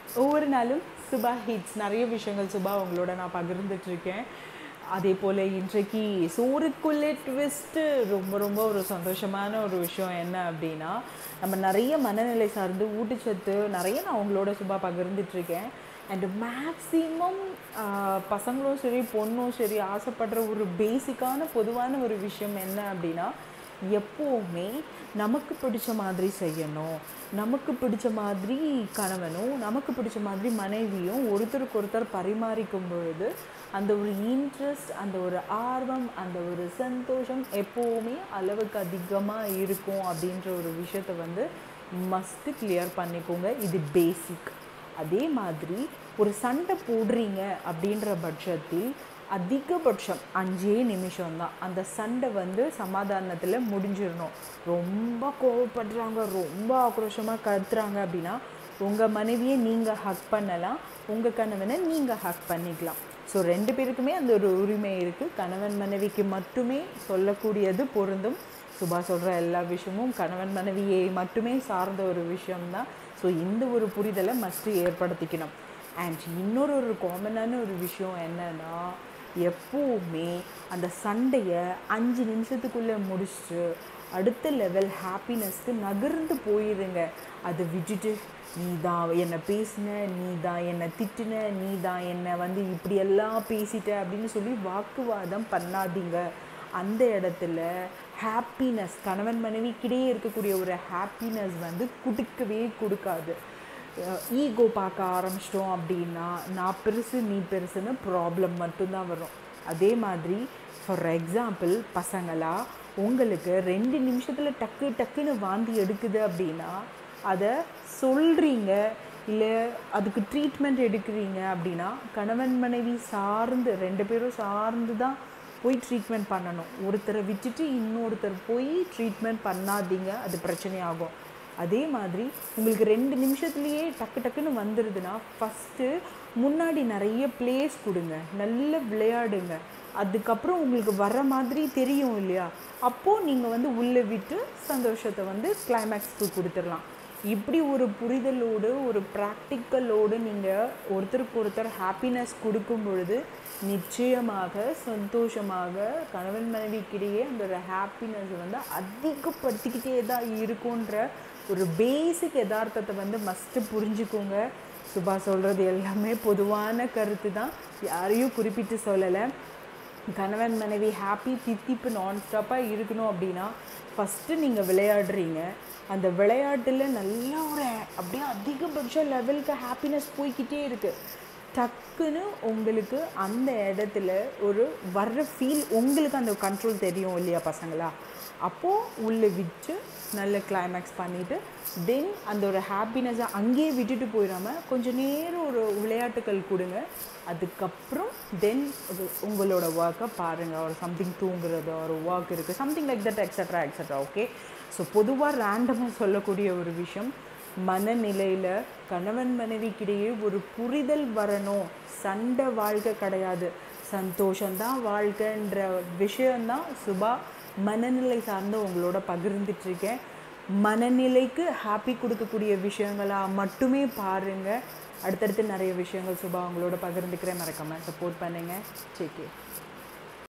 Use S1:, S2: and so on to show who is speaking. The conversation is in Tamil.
S1: ஒவ்வொரு நாளும் சுபா ஹிட்ஸ் நிறைய விஷயங்கள் சுபா உங்களோட நான் பகிர்ந்துட்டு இருக்கேன் அதே போல் இன்றைக்கு சோறுக்குள்ளே ட்விஸ்ட்டு ரொம்ப ரொம்ப ஒரு சந்தோஷமான ஒரு விஷயம் என்ன அப்படின்னா நம்ம நிறைய மனநிலை சார்ந்து ஊட்டச்சத்து நிறைய நான் உங்களோட சுபா பகிர்ந்துட்டு இருக்கேன் அண்ட் மேக்ஸிமம் பசங்களும் சரி பொண்ணும் சரி ஆசைப்படுற ஒரு பேசிக்கான பொதுவான ஒரு விஷயம் என்ன அப்படின்னா எப்போவுமே நமக்கு பிடிச்ச மாதிரி செய்யணும் நமக்கு பிடிச்ச மாதிரி கணவனும் நமக்கு பிடிச்ச மாதிரி மனைவியும் ஒருத்தருக்கு ஒருத்தர் பரிமாறிக்கும் பொழுது அந்த ஒரு இன்ட்ரெஸ்ட் அந்த ஒரு ஆர்வம் அந்த ஒரு சந்தோஷம் எப்போவுமே அளவுக்கு அதிகமாக இருக்கும் அப்படின்ற ஒரு விஷயத்தை வந்து மஸ்ட்டு கிளியர் பண்ணிக்கோங்க இது பேசிக் அதே மாதிரி ஒரு சண்டை போடுறீங்க அப்படின்ற பட்சத்தில் அதிகபட்சம் அஞ்சே நிமிஷம் தான் அந்த சண்டை வந்து சமாதானத்தில் முடிஞ்சிடணும் ரொம்ப கோவப்படுறாங்க ரொம்ப ஆக்ரோஷமாக கத்துறாங்க அப்படின்னா உங்கள் மனைவியை நீங்கள் ஹக் பண்ணலாம் உங்கள் கணவனை நீங்கள் ஹக் பண்ணிக்கலாம் ஸோ ரெண்டு பேருக்குமே அந்த ஒரு உரிமை இருக்குது கணவன் மனைவிக்கு மட்டுமே சொல்லக்கூடியது பொருந்தும் சுபா சொல்கிற எல்லா விஷயமும் கணவன் மனைவியை மட்டுமே சார்ந்த ஒரு விஷயம்தான் ஸோ இந்த ஒரு புரிதலை மஸ்ட்டு ஏற்படுத்திக்கணும் அண்ட் இன்னொரு ஒரு காமனான ஒரு விஷயம் என்னன்னா எப்போவுமே அந்த சண்டையை அஞ்சு நிமிஷத்துக்குள்ளே முடிச்சுட்டு அடுத்த லெவல் ஹாப்பினஸ்க்கு நகர்ந்து போயிடுங்க அதை விட்டுட்டு நீ தான் என்னை பேசின நீ தான் என்னை திட்டின நீ தான் என்னை வந்து இப்படியெல்லாம் பேசிட்ட அப்படின்னு சொல்லி வாக்குவாதம் பண்ணாதீங்க அந்த இடத்துல ஹாப்பினஸ் கணவன் மனைவிக்கிடையே இருக்கக்கூடிய ஒரு ஹாப்பினஸ் வந்து கொடுக்கவே கொடுக்காது ஈகோ பார்க்க ஆரம்பிச்சிட்டோம் அப்படின்னா நான் பெருசு நீ பெருசுன்னு ப்ராப்ளம் மட்டும்தான் வரும் அதே மாதிரி ஃபார் எக்ஸாம்பிள் பசங்களா உங்களுக்கு ரெண்டு நிமிஷத்தில் டக்கு டக்குன்னு வாந்தி எடுக்குது அப்படின்னா அதை சொல்கிறீங்க இல்லை அதுக்கு ட்ரீட்மெண்ட் எடுக்கிறீங்க அப்படின்னா கணவன் மனைவி சார்ந்து ரெண்டு பேரும் சார்ந்து தான் போய் ட்ரீட்மெண்ட் பண்ணணும் ஒருத்தரை விட்டுட்டு இன்னொருத்தர் போய் ட்ரீட்மெண்ட் பண்ணாதீங்க அது பிரச்சனையாகும் அதே மாதிரி உங்களுக்கு ரெண்டு நிமிஷத்துலேயே டக்கு டக்குன்னு வந்துடுதுன்னா ஃபஸ்ட்டு முன்னாடி நிறைய ப்ளேஸ் கொடுங்க நல்ல விளையாடுங்க அதுக்கப்புறம் உங்களுக்கு வர மாதிரி தெரியும் இல்லையா அப்போது நீங்கள் வந்து உள்ளே விட்டு சந்தோஷத்தை வந்து கிளைமேக்ஸ்க்கு கொடுத்துடலாம் இப்படி ஒரு புரிதலோடு ஒரு ப்ராக்டிக்கலோடு நீங்கள் ஒருத்தருக்கு ஒருத்தர் ஹாப்பினஸ் கொடுக்கும் பொழுது நிச்சயமாக சந்தோஷமாக கணவன் மனைவிக்கிடையே அந்த ஒரு ஹாப்பினஸ் வந்து அதிகப்படுத்திக்கிட்டே தான் இருக்குன்ற ஒரு பேசிக் யதார்த்தத்தை வந்து மஸ்ட்டு புரிஞ்சுக்கோங்க சுபா சொல்கிறது எல்லாமே பொதுவான கருத்து தான் யாரையும் குறிப்பிட்டு சொல்லலை கணவன் மனைவி ஹாப்பி தித்திப்பு நான் ஸ்டாப்பாக இருக்கணும் அப்படின்னா ஃபஸ்ட்டு நீங்கள் விளையாடுறீங்க அந்த விளையாட்டில் நல்ல ஒரு அப்படியே அதிகபட்ச லெவலுக்கு ஹாப்பினஸ் போய்கிட்டே இருக்குது டக்குன்னு உங்களுக்கு அந்த இடத்துல ஒரு வர்ற ஃபீல் உங்களுக்கு அந்த கண்ட்ரோல் தெரியும் இல்லையா பசங்களா அப்போது உள்ளே விட்டு நல்ல கிளைமேக்ஸ் பண்ணிவிட்டு தென் அந்த ஒரு ஹாப்பினஸை அங்கேயே விட்டுட்டு போயிடாமல் கொஞ்சம் நேரம் ஒரு விளையாட்டுகள் கொடுங்க அதுக்கப்புறம் தென் உங்களோட ஒர்க்கை பாருங்கள் ஒரு சம்திங் தூங்குறது ஒரு ஒர்க் இருக்குது something like that extra extra okay so பொதுவாக ரேண்டமாக சொல்லக்கூடிய ஒரு விஷயம் மனநிலையில் கணவன் மனைவிக்கிடையே ஒரு புரிதல் வரணும் சண்டை வாழ்க்கை கிடையாது சந்தோஷந்தான் வாழ்க்கைன்ற விஷயந்தான் சுபா மனநிலை சார்ந்து உங்களோட பகிர்ந்துட்டுருக்கேன் மனநிலைக்கு ஹாப்பி கொடுக்கக்கூடிய விஷயங்களாக மட்டுமே பாருங்கள் அடுத்தடுத்து நிறைய விஷயங்கள் சுபா உங்களோட பகிர்ந்துக்கிறேன் மறக்காமல் சப்போர்ட் பண்ணுங்கள் சரி